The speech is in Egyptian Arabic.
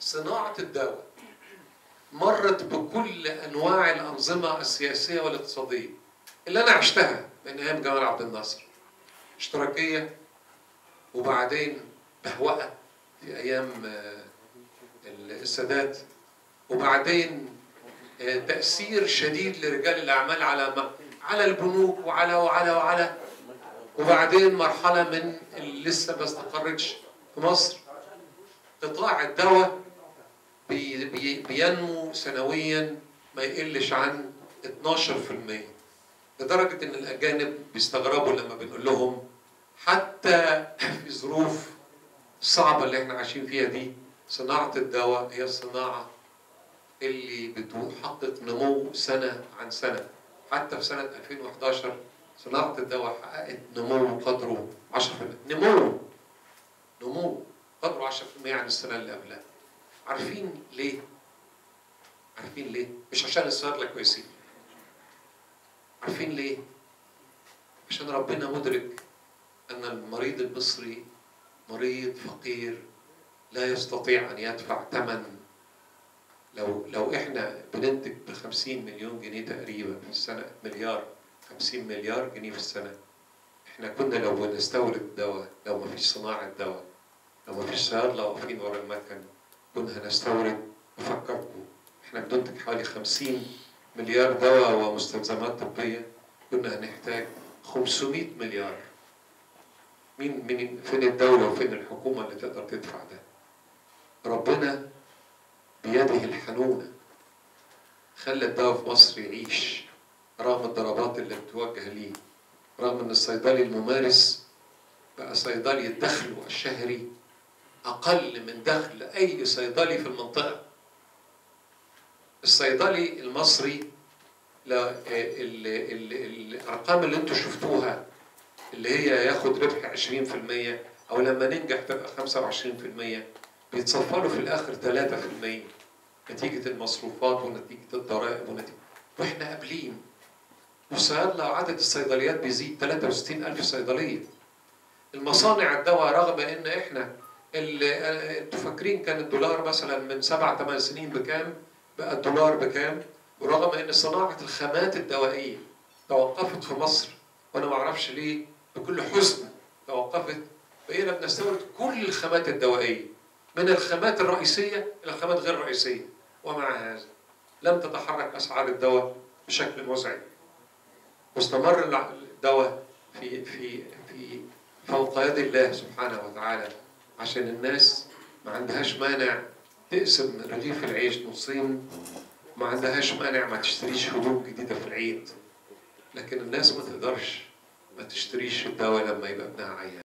صناعة الدواء مرت بكل أنواع الأنظمة السياسية والاقتصادية اللي أنا عشتها من أيام جمال عبد الناصر اشتراكية وبعدين بهوأة في أيام آه، السادات وبعدين آه، تأثير شديد لرجال الأعمال على ما على البنوك وعلى وعلى وعلى وبعدين مرحلة من اللي لسه ما استقرتش في مصر قطاع الدواء بي بي بينمو سنويا ما يقلش عن 12% لدرجة إن الأجانب بيستغربوا لما بنقول لهم حتى في ظروف صعبة اللي احنا عايشين فيها دي صناعة الدواء هي الصناعة اللي بتحقق نمو سنة عن سنة حتى في سنة 2011 صناعة الدواء حققت نمو قدره 10% نمو نمو قدره 10% عن السنة اللي قبلها عارفين ليه؟ عارفين ليه؟ مش عشان الصيادلة كويسين عارفين ليه؟ عشان ربنا مدرك أن المريض المصري مريض فقير لا يستطيع أن يدفع ثمن لو لو احنا بننتج ب 50 مليون جنيه تقريبا في السنة مليار 50 مليار جنيه في السنة احنا كنا لو بنستورد دواء لو ما فيش صناعة دواء لو ما فيش صيادلة واقفين ورا المكن كنا هنستورد بفكركم احنا بننتج حوالي 50 مليار دواء ومستلزمات طبية كنا هنحتاج 500 مليار مين مين فين الدولة وفين الحكومة اللي تقدر تدفع ده ربنا بيده الحنونة خلى الدواء في مصر يعيش رغم الضربات اللي بتوجه ليه رغم ان الصيدلي الممارس بقى صيدلي دخله الشهري اقل من دخل اي صيدلي في المنطقه الصيدلي المصري لا ال- ال- ال- الارقام اللي انتم شفتوها اللي هي ياخد ربح 20% او لما ننجح تبقى 25% بيتصفى له في الاخر 3% نتيجه المصروفات ونتيجه الضرائب ونتيجه واحنا قابلين والصيادله عدد الصيدليات بيزيد 63 ألف صيدليه المصانع الدواء رغم ان احنا ال- آه، انتوا فاكرين كان الدولار مثلا من سبع ثمان سنين بكام بقى الدولار بكام ورغم ان صناعه الخامات الدوائيه توقفت في مصر وانا ما اعرفش ليه بكل حزن توقفت بقينا بنستورد كل الخامات الدوائيه من الخامات الرئيسيه الى الخامات غير الرئيسيه ومع هذا لم تتحرك اسعار الدواء بشكل مزعج واستمر الع- الدواء في في في فوق يد الله سبحانه وتعالى عشان الناس ما عندهاش مانع تقسم رغيف العيش نصين ما عندهاش مانع ما تشتريش هدوم جديدة في العيد لكن الناس ما تقدرش ما تشتريش الدواء لما يبقى ابنها عيان